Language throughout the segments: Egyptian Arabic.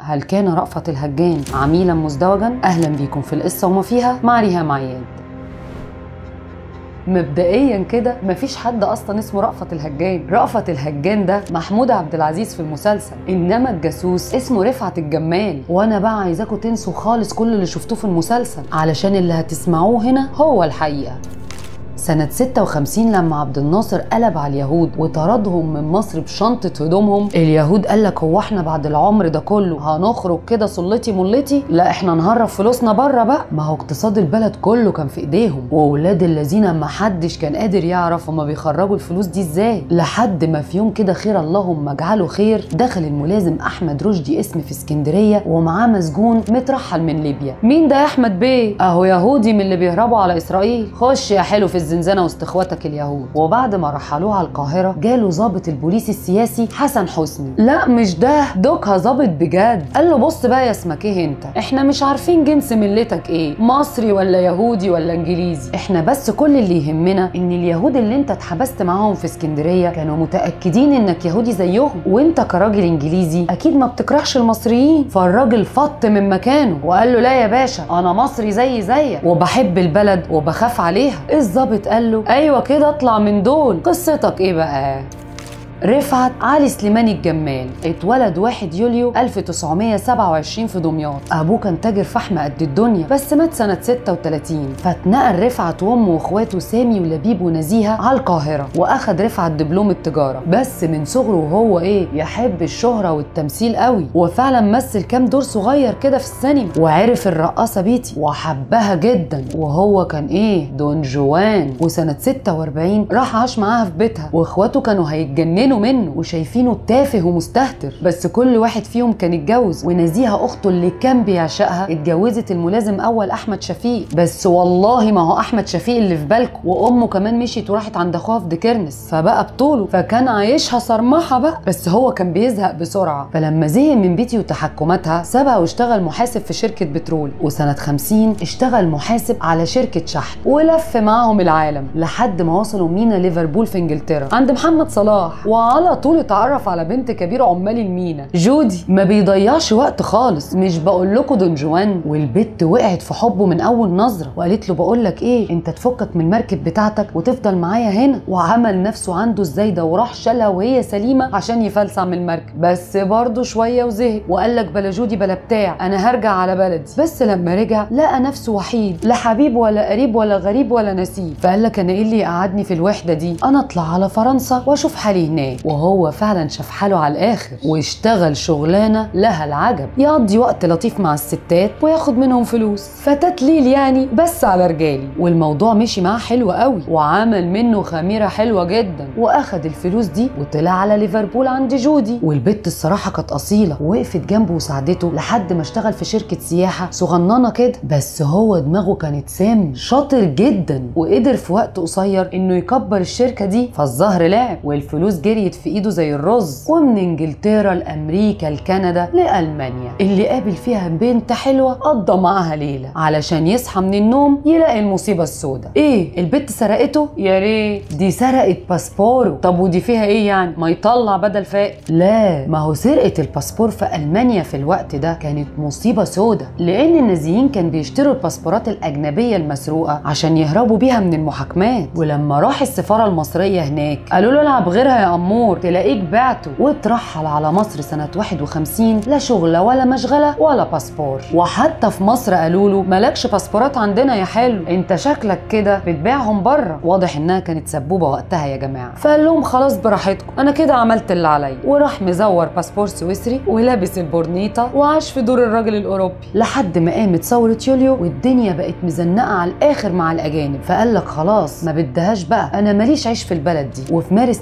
هل كان رأفت الهجان عميلا مزدوجا أهلا بيكم في القصة وما فيها مع ريهام عياد مبدئيا كده مفيش حد اصلا اسمه رأفت الهجان رأفت الهجان ده محمود عبد العزيز في المسلسل انما الجاسوس اسمه رفعت الجمال وانا بقى عايزاكم تنسوا خالص كل اللي شفتوه في المسلسل علشان اللي هتسمعوه هنا هو الحقيقه سنة 56 لما عبد الناصر قلب على اليهود وطردهم من مصر بشنطة هدومهم اليهود قال لك هو احنا بعد العمر ده كله هنخرج كده صلتي ملتي لا احنا نهرب فلوسنا بره بقى ما هو اقتصاد البلد كله كان في ايديهم واولاد الذين ما حدش كان قادر يعرف هما بيخرجوا الفلوس دي ازاي لحد ما في يوم كده خير اللهم اجعله خير دخل الملازم احمد رشدي اسم في اسكندريه ومعاه مسجون مترحل من ليبيا مين ده يا احمد بيه اهو يهودي من اللي بيهربوا على اسرائيل خش يا حلو في الزنزانه وسط اخواتك اليهود وبعد ما رحلوه على القاهره جاله ضابط البوليس السياسي حسن حسني لا مش ده دوكها ضابط بجد قال له بص بقى يا اسمك ايه انت احنا مش عارفين جنس ملتك ايه مصري ولا يهودي ولا انجليزي احنا بس كل اللي يهمنا ان اليهود اللي انت اتحبست معاهم في اسكندريه كانوا متاكدين انك يهودي زيهم وانت كراجل انجليزي اكيد ما بتكرهش المصريين فالراجل فط من مكانه وقال له لا يا باشا انا مصري زي زيك وبحب البلد وبخاف عليها الظابط قال له ايوه كده اطلع من دول قصتك ايه بقى رفعت علي سليمان الجمال اتولد 1 يوليو 1927 في دمياط ابوه كان تاجر فحم قد الدنيا بس مات سنه 36 فاتنقل رفعت وامه واخواته سامي ولبيب ونزيهه على القاهره واخد رفعت دبلوم التجاره بس من صغره وهو ايه يحب الشهره والتمثيل قوي وفعلا مثل كام دور صغير كده في السينما وعرف الرقاصه بيتي وحبها جدا وهو كان ايه دون جوان وسنه 46 راح عاش معاها في بيتها واخواته كانوا هيتجننوا منه وشايفينه تافه ومستهتر بس كل واحد فيهم كان اتجوز ونزيهه اخته اللي كان بيعشقها اتجوزت الملازم اول احمد شفيق بس والله ما هو احمد شفيق اللي في بالكم وامه كمان مشيت وراحت عند اخوها في ديكرنس فبقى بطوله فكان عايشها صرمحه بقى بس هو كان بيزهق بسرعه فلما زهق من بيتي وتحكماتها سابها واشتغل محاسب في شركه بترول وسنه 50 اشتغل محاسب على شركه شحن ولف معاهم العالم لحد ما وصلوا مينا ليفربول في انجلترا عند محمد صلاح وعلى طول اتعرف على بنت كبير عمال المينا جودي ما بيضيعش وقت خالص مش بقول لكم دون جوان والبت وقعت في حبه من اول نظره وقالت له بقول لك ايه انت تفكك من المركب بتاعتك وتفضل معايا هنا وعمل نفسه عنده الزايده وراح شالها وهي سليمه عشان يفلسع من المركب بس برضه شويه وزهق وقال لك بلا جودي بلا بتاع انا هرجع على بلدي بس لما رجع لقى نفسه وحيد لا حبيب ولا قريب ولا غريب ولا نسيب فقال لك انا ايه اللي يقعدني في الوحده دي انا اطلع على فرنسا واشوف حالي هناك وهو فعلا شاف حاله على الاخر واشتغل شغلانه لها العجب يقضي وقت لطيف مع الستات وياخد منهم فلوس فتتليل يعني بس على رجالي والموضوع مشي معاه حلو قوي وعمل منه خميره حلوه جدا واخد الفلوس دي وطلع على ليفربول عند جودي والبت الصراحه كانت اصيله وقفت جنبه وساعدته لحد ما اشتغل في شركه سياحه صغننه كده بس هو دماغه كانت سام شاطر جدا وقدر في وقت قصير انه يكبر الشركه دي فالظهر لعب والفلوس جريت في ايده زي الرز ومن انجلترا لامريكا لكندا لالمانيا اللي قابل فيها بنت حلوه قضى معاها ليله علشان يصحى من النوم يلاقي المصيبه السوداء ايه البت سرقته يا ريت دي سرقت باسبوره طب ودي فيها ايه يعني ما يطلع بدل فائق لا ما هو سرقه الباسبور في المانيا في الوقت ده كانت مصيبه سوداء لان النازيين كان بيشتروا الباسبورات الاجنبيه المسروقه عشان يهربوا بيها من المحاكمات ولما راح السفاره المصريه هناك قالوا له العب غيرها يا امور تلاقيك بعته واترحل على مصر سنه 51 لا شغله ولا مشغله ولا باسبور وحتى في مصر قالوا له مالكش باسبورات عندنا يا حلو انت شكلك كده بتبيعهم بره واضح انها كانت سبوبه وقتها يا جماعه فقال لهم خلاص براحتكم انا كده عملت اللي عليا وراح مزور باسبور سويسري ولابس البورنيطه وعاش في دور الراجل الاوروبي لحد ما قامت ثوره يوليو والدنيا بقت مزنقه على الاخر مع الاجانب فقال لك خلاص ما بدهاش بقى انا ماليش عيش في البلد دي وفي مارس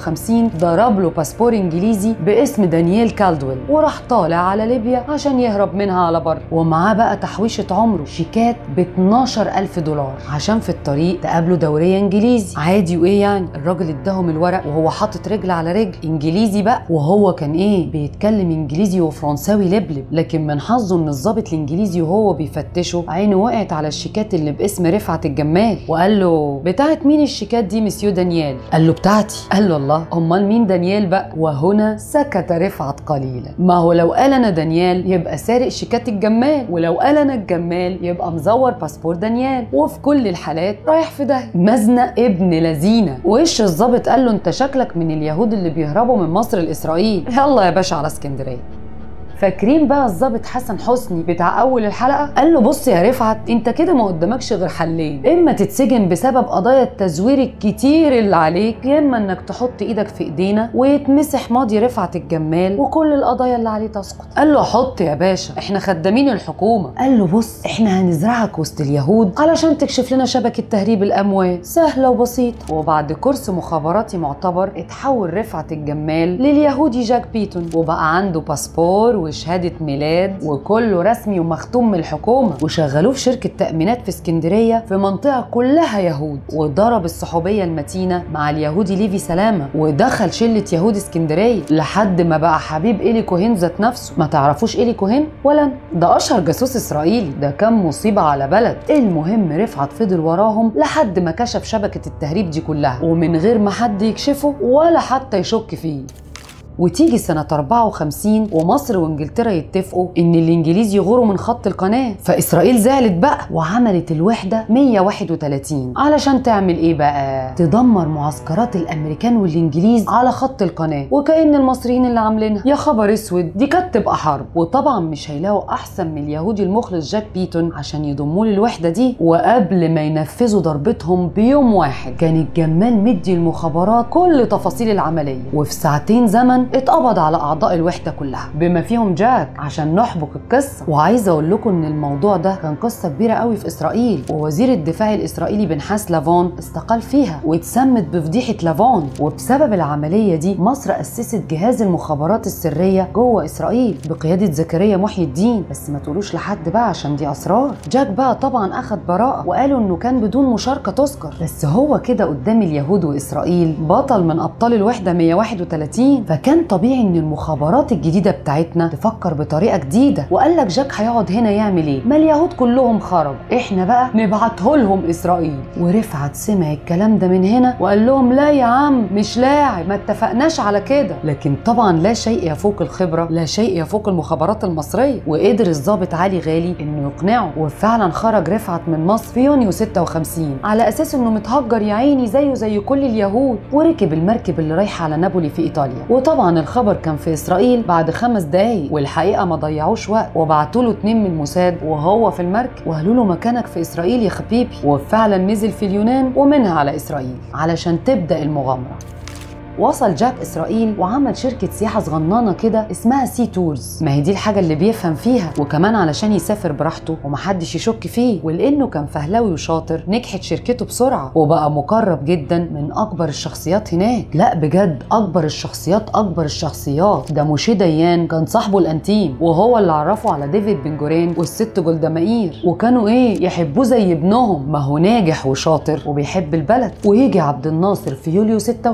53 ضرب له باسبور انجليزي باسم دانييل كالدويل وراح طالع على ليبيا عشان يهرب منها على بر ومعاه بقى تحويشه عمره شيكات ب 12000 دولار عشان في الطريق تقابله دوريه انجليزي عادي وايه يعني الراجل اداهم الورق وهو حاطط رجل على رجل انجليزي بقى وهو كان ايه بيتكلم انجليزي وفرنساوي لبلب لكن من حظه ان الظابط الانجليزي وهو بيفتشه عينه وقعت على الشيكات اللي باسم رفعت الجمال وقال له بتاعت مين الشيكات دي مسيو دانيال قال له بتاعتي قال له الله امال مين دانيال بقى وهنا سكت رفعت قليلا ما هو لو قال انا دانيال يبقى سارق شيكات الجمال ولو قال انا الجمال يبقى مزور باسبور دانيال وفي كل الحالات رايح في ده مزنق ابن لذينه وش الظابط قال له انت شكلك من اليهود اللي بيهربوا من مصر لاسرائيل يلا يا باشا على اسكندريه فاكرين بقى الظابط حسن حسني بتاع اول الحلقه قال له بص يا رفعت انت كده ما قدامكش غير حلين اما تتسجن بسبب قضايا التزوير الكتير اللي عليك يا اما انك تحط ايدك في ايدينا ويتمسح ماضي رفعت الجمال وكل القضايا اللي عليه تسقط قال له حط يا باشا احنا خدامين الحكومه قال له بص احنا هنزرعك وسط اليهود علشان تكشف لنا شبكه تهريب الاموال سهله وبسيطه وبعد كورس مخابراتي معتبر اتحول رفعت الجمال لليهودي جاك بيتون وبقى عنده باسبور وشهادة ميلاد وكله رسمي ومختوم من الحكومة وشغلوه في شركة تأمينات في اسكندرية في منطقة كلها يهود وضرب الصحوبية المتينة مع اليهودي ليفي سلامة ودخل شلة يهود اسكندرية لحد ما بقى حبيب إيلي كوهين ذات نفسه ما تعرفوش إيلي كوهين ولا ده أشهر جاسوس إسرائيلي ده كان مصيبة على بلد المهم رفعت فضل وراهم لحد ما كشف شبكة التهريب دي كلها ومن غير ما حد يكشفه ولا حتى يشك فيه وتيجي سنة 54 ومصر وانجلترا يتفقوا ان الانجليز يغوروا من خط القناة فاسرائيل زعلت بقى وعملت الوحدة 131 علشان تعمل ايه بقى تدمر معسكرات الامريكان والانجليز على خط القناة وكأن المصريين اللي عاملينها يا خبر اسود دي كانت تبقى حرب وطبعا مش هيلاقوا احسن من اليهودي المخلص جاك بيتون عشان يضموا للوحدة دي وقبل ما ينفذوا ضربتهم بيوم واحد كان الجمال مدي المخابرات كل تفاصيل العملية وفي ساعتين زمن اتقبض على اعضاء الوحده كلها بما فيهم جاك عشان نحبك القصه وعايزه اقول لكم ان الموضوع ده كان قصه كبيره قوي في اسرائيل ووزير الدفاع الاسرائيلي بنحاس لافون استقال فيها واتسمت بفضيحه لافون وبسبب العمليه دي مصر اسست جهاز المخابرات السريه جوه اسرائيل بقياده زكريا محي الدين بس ما تقولوش لحد بقى عشان دي اسرار جاك بقى طبعا اخد براءه وقالوا انه كان بدون مشاركه تذكر بس هو كده قدام اليهود واسرائيل بطل من ابطال الوحده 131 فكان طبيعي ان المخابرات الجديده بتاعتنا تفكر بطريقه جديده وقال لك جاك هيقعد هنا يعمل ايه ما اليهود كلهم خرجوا احنا بقى نبعته لهم اسرائيل ورفعت سمع الكلام ده من هنا وقال لهم لا يا عم مش لاعب ما اتفقناش على كده لكن طبعا لا شيء يفوق الخبره لا شيء يفوق المخابرات المصريه وقدر الضابط علي غالي انه يقنعه وفعلا خرج رفعت من مصر في يونيو 56 على اساس انه متهجر يا عيني زيه زي كل اليهود وركب المركب اللي رايحه على نابولي في ايطاليا وطبعا الخبر كان في اسرائيل بعد خمس دقايق والحقيقه ما ضيعوش وقت وبعتوا له اتنين من الموساد وهو في المركب وقالوا له مكانك في اسرائيل يا حبيبي وفعلا نزل في اليونان ومنها على اسرائيل علشان تبدا المغامره وصل جاك اسرائيل وعمل شركه سياحه صغننه كده اسمها سي تورز ما هي دي الحاجه اللي بيفهم فيها وكمان علشان يسافر براحته ومحدش يشك فيه ولانه كان فهلاوي وشاطر نجحت شركته بسرعه وبقى مقرب جدا من اكبر الشخصيات هناك لا بجد اكبر الشخصيات اكبر الشخصيات ده موشي ديان كان صاحبه الانتيم وهو اللي عرفه على ديفيد بن جورين والست جولدا مائير وكانوا ايه يحبوه زي ابنهم ما هو ناجح وشاطر وبيحب البلد ويجي عبد الناصر في يوليو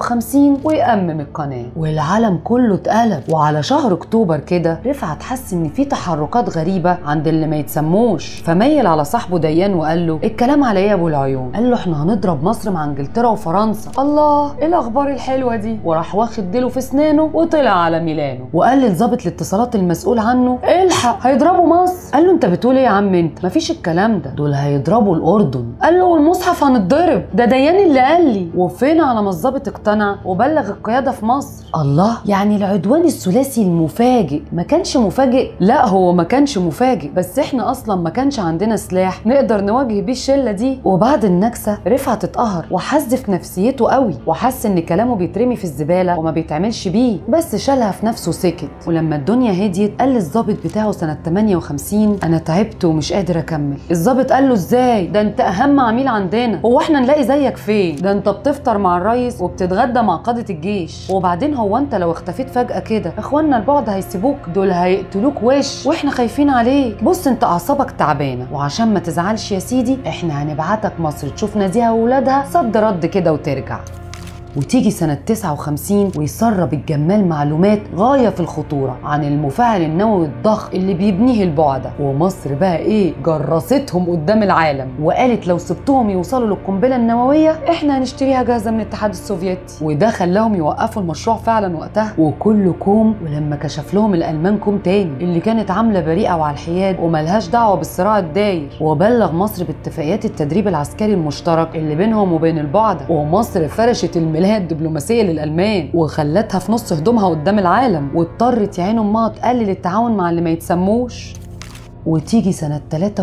56 ويأمم القناة والعالم كله اتقلب وعلى شهر اكتوبر كده رفعت حس ان في تحركات غريبة عند اللي ما يتسموش فميل على صاحبه ديان وقال له الكلام على ايه يا ابو العيون قال له احنا هنضرب مصر مع انجلترا وفرنسا الله ايه الاخبار الحلوة دي وراح واخد ديله في اسنانه وطلع على ميلانو وقال للظابط الاتصالات المسؤول عنه الحق هيضربوا مصر قال له انت بتقول ايه يا عم انت مفيش الكلام ده دول هيضربوا الاردن قال له والمصحف هنتضرب ده ديان اللي قال لي وفين على ما الظابط اقتنع وبلغ القياده في مصر الله يعني العدوان الثلاثي المفاجئ ما كانش مفاجئ لا هو ما كانش مفاجئ بس احنا اصلا ما كانش عندنا سلاح نقدر نواجه بيه الشله دي وبعد النكسه رفعت اتقهر وحز في نفسيته قوي وحس ان كلامه بيترمي في الزباله وما بيتعملش بيه بس شالها في نفسه سكت ولما الدنيا هديت قال للظابط بتاعه سنه 58 انا تعبت ومش قادر اكمل الظابط قال له ازاي ده انت اهم عميل عندنا هو احنا نلاقي زيك فين ده انت بتفطر مع الريس وبتتغدى مع قاده الجيش وبعدين هو انت لو اختفيت فجاه كده اخواننا البعد هيسيبوك دول هيقتلوك وش واحنا خايفين عليك بص انت اعصابك تعبانه وعشان ما تزعلش يا سيدي احنا هنبعتك مصر تشوف ناديها واولادها صد رد كده وترجع وتيجي سنة 59 ويسرب الجمال معلومات غاية في الخطورة عن المفاعل النووي الضخم اللي بيبنيه البعدة ومصر بقى ايه جرستهم قدام العالم وقالت لو سبتهم يوصلوا للقنبلة النووية احنا هنشتريها جاهزة من الاتحاد السوفيتي وده خلاهم يوقفوا المشروع فعلا وقتها وكله كوم ولما كشف لهم الألمان كوم تاني اللي كانت عاملة بريئة وعلى الحياد وملهاش دعوة بالصراع الداير وبلغ مصر باتفاقيات التدريب العسكري المشترك اللي بينهم وبين البعدة ومصر فرشت الملاهي الدبلوماسية للألمان وخلتها في نص هدومها قدام العالم واضطرت يا عين أمها تقلل التعاون مع اللي ما يتسموش وتيجي سنة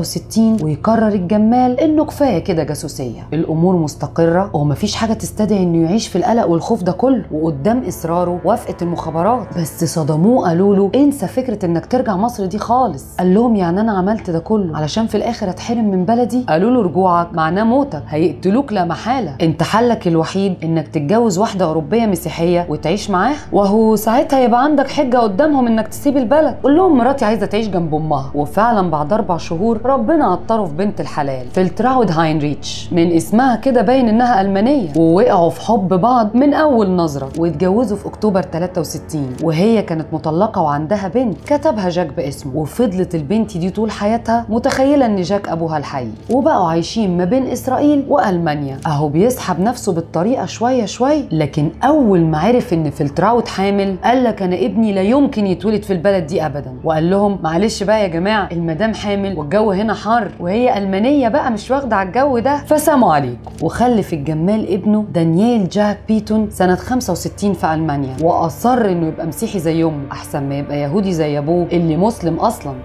63 ويقرر الجمال انه كفاية كده جاسوسية الامور مستقرة ومفيش حاجة تستدعي انه يعيش في القلق والخوف ده كله وقدام اصراره وافقت المخابرات بس صدموه قالوا له انسى فكرة انك ترجع مصر دي خالص قال لهم يعني انا عملت ده كله علشان في الاخر اتحرم من بلدي قالوا له رجوعك معناه موتك هيقتلوك لا محالة انت حلك الوحيد انك تتجوز واحدة اوروبية مسيحية وتعيش معاها وهو ساعتها يبقى عندك حجة قدامهم انك تسيب البلد قول لهم مراتي عايزة تعيش جنب امها وفعلا فعلا بعد اربع شهور ربنا عطره في بنت الحلال فلتراود هاينريتش من اسمها كده باين انها المانيه ووقعوا في حب بعض من اول نظره واتجوزوا في اكتوبر 63 وهي كانت مطلقه وعندها بنت كتبها جاك باسمه وفضلت البنت دي طول حياتها متخيله ان جاك ابوها الحقيقي وبقوا عايشين ما بين اسرائيل والمانيا اهو بيسحب نفسه بالطريقه شويه شويه لكن اول ما عرف ان فلتراود حامل قال لك انا ابني لا يمكن يتولد في البلد دي ابدا وقال لهم معلش بقى يا جماعه المدام حامل والجو هنا حر وهي المانيه بقى مش واخده على الجو ده فساموا عليكم وخلف الجمال ابنه دانييل جاك بيتون سنه 65 في المانيا واصر انه يبقى مسيحي زي امه احسن ما يبقى يهودي زي ابوه اللي مسلم اصلا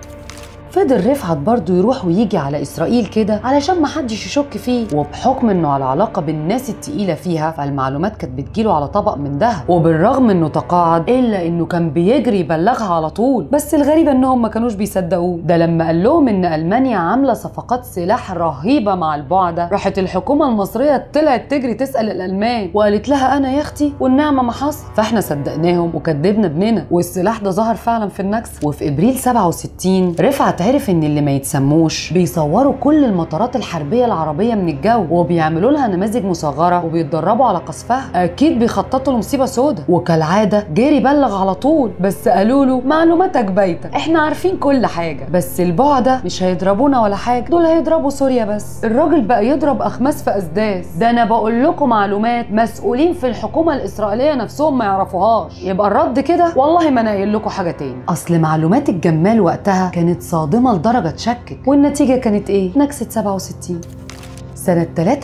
فضل رفعت برضه يروح ويجي على اسرائيل كده علشان محدش يشك فيه وبحكم انه على علاقه بالناس التقيله فيها فالمعلومات كانت بتجيله على طبق من دهب وبالرغم انه تقاعد الا انه كان بيجري يبلغها على طول بس الغريب انهم ما كانوش بيصدقوه ده لما قال لهم ان المانيا عامله صفقات سلاح رهيبه مع البعده راحت الحكومه المصريه طلعت تجري تسال الالمان وقالت لها انا يا اختي والنعمه ما حصل فاحنا صدقناهم وكدبنا ابننا والسلاح ده ظهر فعلا في النكسه وفي ابريل 67 رفعت عرف ان اللي ما يتسموش بيصوروا كل المطارات الحربيه العربيه من الجو وبيعملوا لها نماذج مصغره وبيتدربوا على قصفها اكيد بيخططوا لمصيبه سودة وكالعاده جري بلغ على طول بس قالوا له معلوماتك بايته احنا عارفين كل حاجه بس البعده مش هيضربونا ولا حاجه دول هيضربوا سوريا بس الراجل بقى يضرب اخماس في اسداس ده انا بقول لكم معلومات مسؤولين في الحكومه الاسرائيليه نفسهم ما يعرفوهاش يبقى الرد كده والله ما انا قايل لكم حاجه تاني اصل معلومات الجمال وقتها كانت صادمه لدرجه تشكك والنتيجه كانت ايه نكسه 67 سنة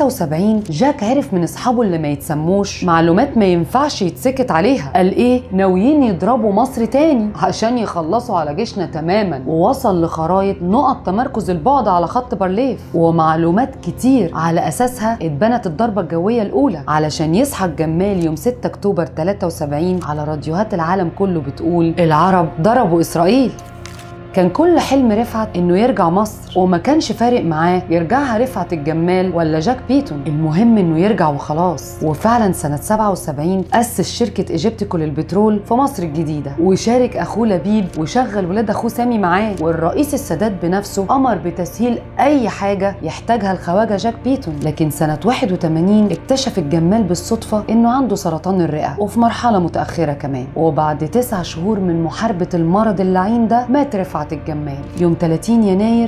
73 جاك عرف من اصحابه اللي ما يتسموش معلومات ما ينفعش يتسكت عليها قال ايه ناويين يضربوا مصر تاني عشان يخلصوا على جيشنا تماما ووصل لخرايط نقط تمركز البعد على خط بارليف ومعلومات كتير على اساسها اتبنت الضربة الجوية الاولى علشان يصحى الجمال يوم 6 اكتوبر 73 على راديوهات العالم كله بتقول العرب ضربوا اسرائيل كان كل حلم رفعت انه يرجع مصر وما كانش فارق معاه يرجعها رفعت الجمال ولا جاك بيتون المهم انه يرجع وخلاص وفعلا سنة 77 أسس شركة ايجيبتيكو للبترول في مصر الجديدة وشارك اخوه لبيب وشغل ولاد اخوه سامي معاه والرئيس السادات بنفسه امر بتسهيل اي حاجة يحتاجها الخواجة جاك بيتون لكن سنة 81 اكتشف الجمال بالصدفة انه عنده سرطان الرئة وفي مرحلة متأخرة كمان وبعد تسع شهور من محاربة المرض اللعين ده مات رفعت رفعت الجمال يوم 30 يناير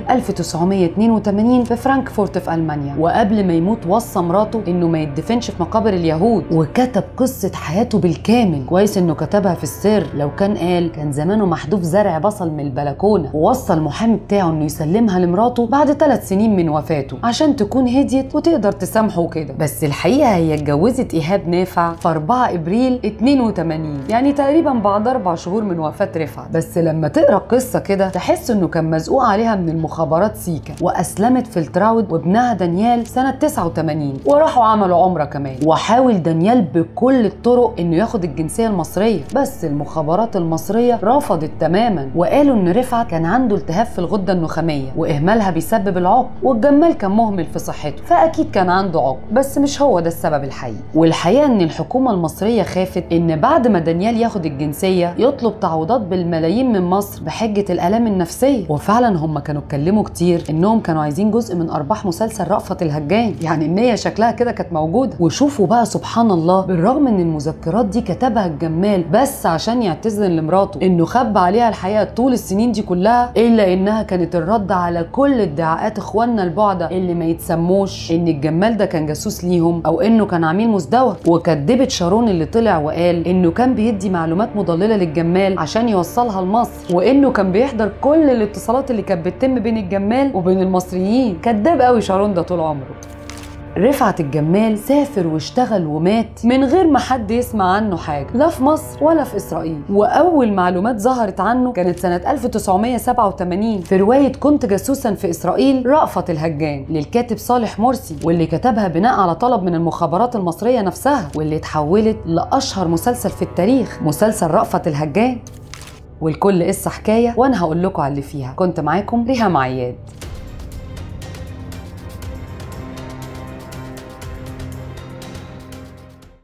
1982 في فرانكفورت في ألمانيا وقبل ما يموت وصى مراته إنه ما يدفنش في مقابر اليهود وكتب قصة حياته بالكامل كويس إنه كتبها في السر لو كان قال كان زمانه محذوف زرع بصل من البلكونة ووصى المحامي بتاعه إنه يسلمها لمراته بعد ثلاث سنين من وفاته عشان تكون هديت وتقدر تسامحه كده بس الحقيقة هي اتجوزت إيهاب نافع في 4 إبريل 82 يعني تقريبا بعد أربع شهور من وفاة رفعت بس لما تقرا القصة كده تحس انه كان مزقوق عليها من المخابرات سيكا واسلمت فلتراود وابنها دانيال سنه 89 وراحوا عملوا عمره كمان وحاول دانيال بكل الطرق انه ياخد الجنسيه المصريه بس المخابرات المصريه رفضت تماما وقالوا ان رفعت كان عنده التهاب في الغده النخاميه واهمالها بيسبب العقم والجمال كان مهمل في صحته فاكيد كان عنده عقم بس مش هو ده السبب الحقيقي والحقيقه ان الحكومه المصريه خافت ان بعد ما دانيال ياخد الجنسيه يطلب تعويضات بالملايين من مصر بحجه الالام الالام النفسيه وفعلا هم كانوا اتكلموا كتير انهم كانوا عايزين جزء من ارباح مسلسل رأفت الهجان يعني النيه شكلها كده كانت موجوده وشوفوا بقى سبحان الله بالرغم ان المذكرات دي كتبها الجمال بس عشان يعتذر لمراته انه خبى عليها الحقيقه طول السنين دي كلها الا انها كانت الرد على كل ادعاءات اخواننا البعده اللي ما يتسموش ان الجمال ده كان جاسوس ليهم او انه كان عميل مزدوج وكدبت شارون اللي طلع وقال انه كان بيدي معلومات مضلله للجمال عشان يوصلها لمصر وانه كان بيحضر كل الاتصالات اللي كانت بتتم بين الجمال وبين المصريين كداب قوي شارون ده طول عمره رفعت الجمال سافر واشتغل ومات من غير ما حد يسمع عنه حاجة لا في مصر ولا في إسرائيل وأول معلومات ظهرت عنه كانت سنة 1987 في رواية كنت جاسوسا في إسرائيل رأفت الهجان للكاتب صالح مرسي واللي كتبها بناء على طلب من المخابرات المصرية نفسها واللي اتحولت لأشهر مسلسل في التاريخ مسلسل رأفت الهجان والكل قصة حكاية وأنا هقول لكم على اللي فيها كنت معاكم ريهام عياد